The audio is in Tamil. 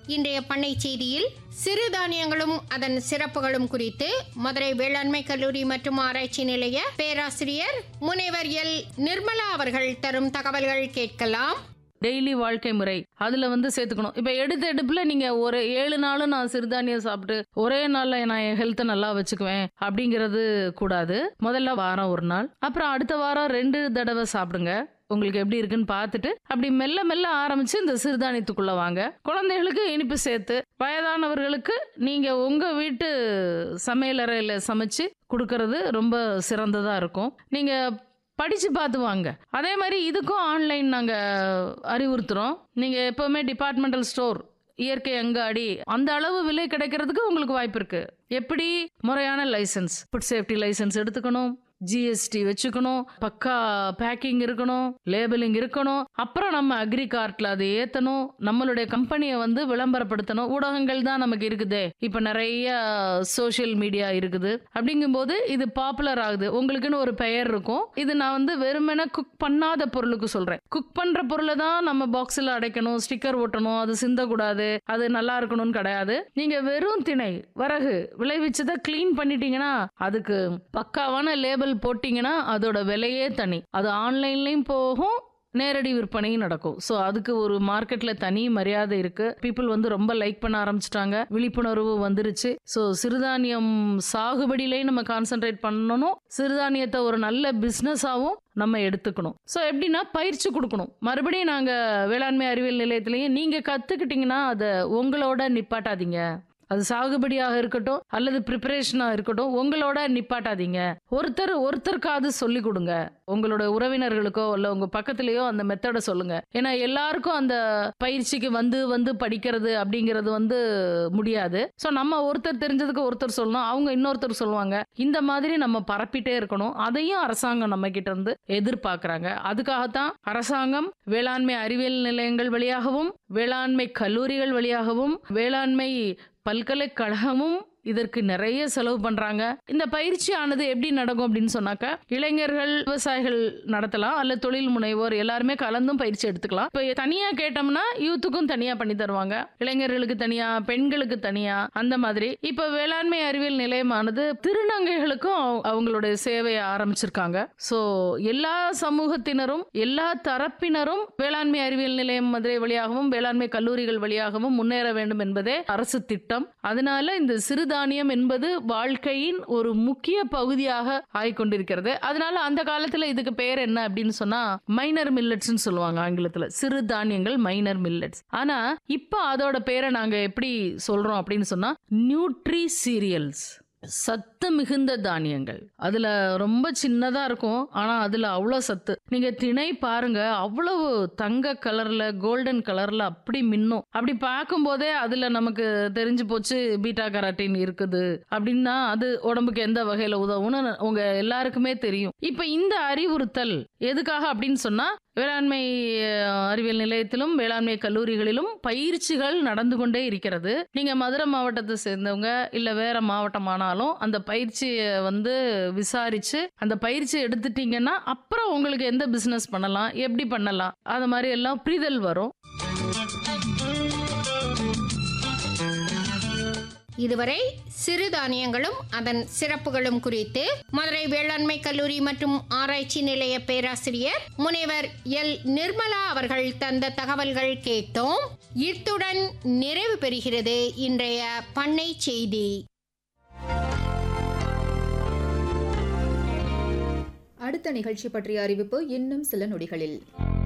இன்றைய பண்ணை செய்தியில் சிறுதானியங்களும் அதன் சிறப்புகளும் குறித்து மதுரை வேளாண்மை கல்லூரி மற்றும் ஆராய்ச்சி நிலைய பேராசிரியர் முனைவர் எல் நிர்மலா அவர்கள் தரும் தகவல்கள் கேட்கலாம் டெய்லி வாழ்க்கை முறை அதுல வந்து சேர்த்துக்கணும் இப்ப எடுத்த எடுப்புல நீங்க ஒரு ஏழு நாளும் நான் சிறுதானியம் சாப்பிட்டு ஒரே நாள்ல நான் என் ஹெல்த்தை நல்லா வச்சுக்குவேன் அப்படிங்கிறது கூடாது முதல்ல வாரம் ஒரு நாள் அப்புறம் அடுத்த வாரம் ரெண்டு தடவை சாப்பிடுங்க உங்களுக்கு எப்படி இருக்குன்னு பார்த்துட்டு அப்படி மெல்ல மெல்ல ஆரம்பிச்சு இந்த சிறுதானியத்துக்குள்ள வாங்க குழந்தைகளுக்கு இனிப்பு சேர்த்து வயதானவர்களுக்கு நீங்க உங்க வீட்டு சமையலறையில சமைச்சு கொடுக்கறது ரொம்ப சிறந்ததா இருக்கும் நீங்க படிச்சு பார்த்து வாங்க அதே மாதிரி இதுக்கும் ஆன்லைன் நாங்க அறிவுறுத்துறோம் நீங்க எப்பவுமே டிபார்ட்மெண்டல் ஸ்டோர் இயற்கை அங்காடி அந்த அளவு விலை கிடைக்கிறதுக்கு உங்களுக்கு வாய்ப்பு இருக்கு எப்படி முறையான லைசன்ஸ் ஃபுட் சேஃப்டி லைசன்ஸ் எடுத்துக்கணும் ஜிஎஸ்டி வச்சுக்கணும் பக்கா பேக்கிங் இருக்கணும் லேபிளிங் இருக்கணும் அப்புறம் நம்ம அக்ரி கார்ட்ல அதை ஏத்தணும் நம்மளுடைய கம்பெனியை வந்து விளம்பரப்படுத்தணும் ஊடகங்கள் தான் நமக்கு இருக்குதே இப்ப நிறைய சோஷியல் மீடியா இருக்குது அப்படிங்கும்போது இது பாப்புலர் ஆகுது உங்களுக்குன்னு ஒரு பெயர் இருக்கும் இது நான் வந்து வெறுமனே குக் பண்ணாத பொருளுக்கு சொல்றேன் குக் பண்ற பொருளை தான் நம்ம பாக்ஸ்ல அடைக்கணும் ஸ்டிக்கர் ஒட்டணும் அது சிந்தக்கூடாது அது நல்லா இருக்கணும்னு கிடையாது நீங்க வெறும் திணை வரகு விளைவிச்சதை க்ளீன் பண்ணிட்டீங்கன்னா அதுக்கு பக்காவான லேபிள் போட்டீங்கன்னா அதோட விலையே தனி அது ஆன்லைன்லயும் போகும் நேரடி விற்பனையும் நடக்கும் ஸோ அதுக்கு ஒரு மார்க்கெட்ல தனி மரியாதை இருக்கு பீப்புள் வந்து ரொம்ப லைக் பண்ண ஆரம்பிச்சிட்டாங்க விழிப்புணர்வு வந்துருச்சு ஸோ சிறுதானியம் சாகுபடியிலையும் நம்ம கான்சென்ட்ரேட் பண்ணணும் சிறுதானியத்தை ஒரு நல்ல பிஸ்னஸாகவும் நம்ம எடுத்துக்கணும் ஸோ எப்படின்னா பயிற்சி கொடுக்கணும் மறுபடியும் நாங்கள் வேளாண்மை அறிவியல் நிலையத்திலையும் நீங்கள் கற்றுக்கிட்டிங்கன்னா அதை உங்களோட நிப்பாட்டாதீங்க அது சாகுபடியாக இருக்கட்டும் அல்லது ப்ரிப்பரேஷனாக இருக்கட்டும் உங்களோட நிப்பாட்டாதீங்க ஒருத்தர் ஒருத்தருக்காவது சொல்லி கொடுங்க உங்களோட உறவினர்களுக்கோ இல்லை உங்க பக்கத்துலயோ அந்த மெத்தடை சொல்லுங்க ஏன்னா எல்லாருக்கும் அந்த பயிற்சிக்கு வந்து வந்து படிக்கிறது அப்படிங்கிறது வந்து முடியாது ஸோ நம்ம ஒருத்தர் தெரிஞ்சதுக்கு ஒருத்தர் சொல்லணும் அவங்க இன்னொருத்தர் சொல்லுவாங்க இந்த மாதிரி நம்ம பரப்பிட்டே இருக்கணும் அதையும் அரசாங்கம் நம்ம கிட்ட இருந்து எதிர்பார்க்கறாங்க அதுக்காகத்தான் அரசாங்கம் வேளாண்மை அறிவியல் நிலையங்கள் வழியாகவும் வேளாண்மை கல்லூரிகள் வழியாகவும் வேளாண்மை பல்கலைக்கழகமும் இதற்கு நிறைய செலவு பண்றாங்க இந்த பயிற்சியானது எப்படி நடக்கும் அப்படின்னு சொன்னாக்க இளைஞர்கள் விவசாயிகள் நடத்தலாம் அல்ல தொழில் முனைவோர் எல்லாருமே கலந்தும் பயிற்சி எடுத்துக்கலாம் இப்போ தனியா கேட்டோம்னா யூத்துக்கும் தனியா பண்ணி தருவாங்க இளைஞர்களுக்கு தனியா பெண்களுக்கு தனியா அந்த மாதிரி இப்போ வேளாண்மை அறிவியல் நிலையமானது திருநங்கைகளுக்கும் அவ- அவங்களுடைய சேவையை ஆரம்பிச்சிருக்காங்க ஸோ எல்லா சமூகத்தினரும் எல்லா தரப்பினரும் வேளாண்மை அறிவியல் நிலையம் மதுரை வழியாகவும் வேளாண்மை கல்லூரிகள் வழியாகவும் முன்னேற வேண்டும் என்பதே அரசு திட்டம் அதனால இந்த சிறுதானியம் என்பது வாழ்க்கையின் ஒரு முக்கிய பகுதியாக ஆகிக்கொண்டிருக்கிறது அதனால அந்த காலத்துல இதுக்கு பேர் என்ன அப்படின்னு சொன்னா மைனர் மில்லட்ஸ்னு சொல்லுவாங்க ஆங்கிலத்துல சிறுதானியங்கள் மைனர் மில்லட்ஸ் ஆனா இப்போ அதோட பேரை நாங்க எப்படி சொல்றோம் அப்படின்னு சொன்னா நியூட்ரி சீரியல்ஸ் சத்து மிகுந்த தானியங்கள் அதுல ரொம்ப சின்னதா இருக்கும் ஆனா அதுல அவ்வளோ சத்து நீங்க திணை பாருங்க அவ்வளவு தங்க கலர்ல கோல்டன் கலர்ல அப்படி மின்னும் அப்படி பார்க்கும்போதே அதுல நமக்கு தெரிஞ்சு போச்சு பீட்டா கராட்டின் இருக்குது அப்படின்னா அது உடம்புக்கு எந்த வகையில உதவும்னு உங்க எல்லாருக்குமே தெரியும் இப்ப இந்த அறிவுறுத்தல் எதுக்காக அப்படின்னு சொன்னா வேளாண்மை அஹ், அறிவியல் நிலையத்திலும் வேளாண்மை கல்லூரிகளிலும் பயிற்சிகள் நடந்து கொண்டே இருக்கிறது நீங்க மதுரை மாவட்டத்தை சேர்ந்தவங்க இல்ல வேற மாவட்டமானாலும் அந்த பயிற்சியை வந்து விசாரிச்சு அந்த பயிற்சி எடுத்துட்டீங்கன்னா அப்புறம் உங்களுக்கு எந்த பிசினஸ் பண்ணலாம் எப்படி பண்ணலாம் அது மாதிரி எல்லாம் புரிதல் வரும் இதுவரை சிறுதானியங்களும் அதன் சிறப்புகளும் குறித்து மதுரை வேளாண்மை கல்லூரி மற்றும் ஆராய்ச்சி நிலைய பேராசிரியர் முனைவர் எல் நிர்மலா அவர்கள் தந்த தகவல்கள் கேட்டோம் இத்துடன் நிறைவு பெறுகிறது இன்றைய பண்ணை செய்தி அடுத்த நிகழ்ச்சி பற்றிய அறிவிப்பு இன்னும் சில நொடிகளில்